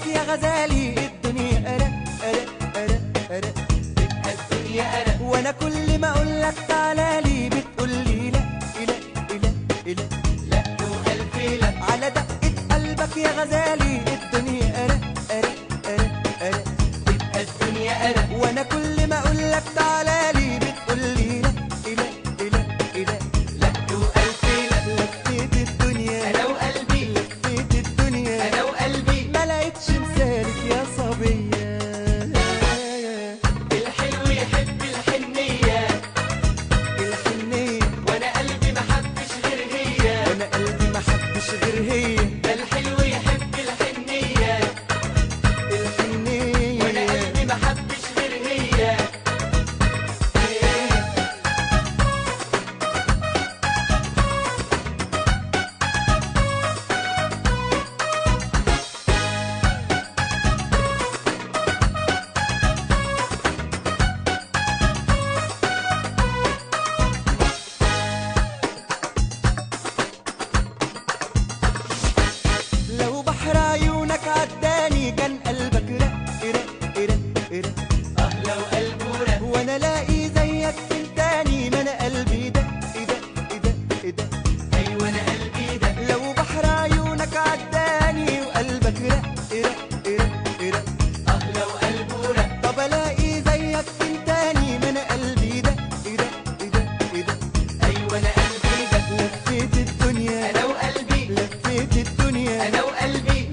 قلبك يا غزالي الدنيا أرق أرق أرق أرق تبقى الدنيا أرق وانا كل ما اقول لك تعالى لي بتقول لي لا لا لا لا لا وألف لا على دقة قلبك يا غزالي الدنيا أرق أرق أرق أرق تبقى الدنيا أرق وانا كل ما اقول لك تعالى لي بتقول لي لا لا لا لا لا وألف لا لفيت الدنيا أنا وقلبي لفيت الدنيا أنا وقلبي ما لقيتش مثالك يا صبية الحلو يحب الحنية الحنية وأنا قلبي ما حبش غير هي وانا قلبي ما حبش غير هي ده الحلو يحب الحنية الحنية وأنا قلبي ما حبش غير هي لو بحر عيونك عداني كان قلبك رق رق رق رق اه لو قلبه رق وانا لاقي زيك في تاني ما انا قلبي ده ده ده ده أيوة أنا قلبي ده لو بحر عيونك عداني وقلبك رق رق رق رق اه لو قلبه رق طب الاقي زيك في تاني ما انا قلبي ده ده ده ده أيوة أنا قلبي ده لفيت الدنيا أنا وقلبي لفيت الدنيا أنا وقلبي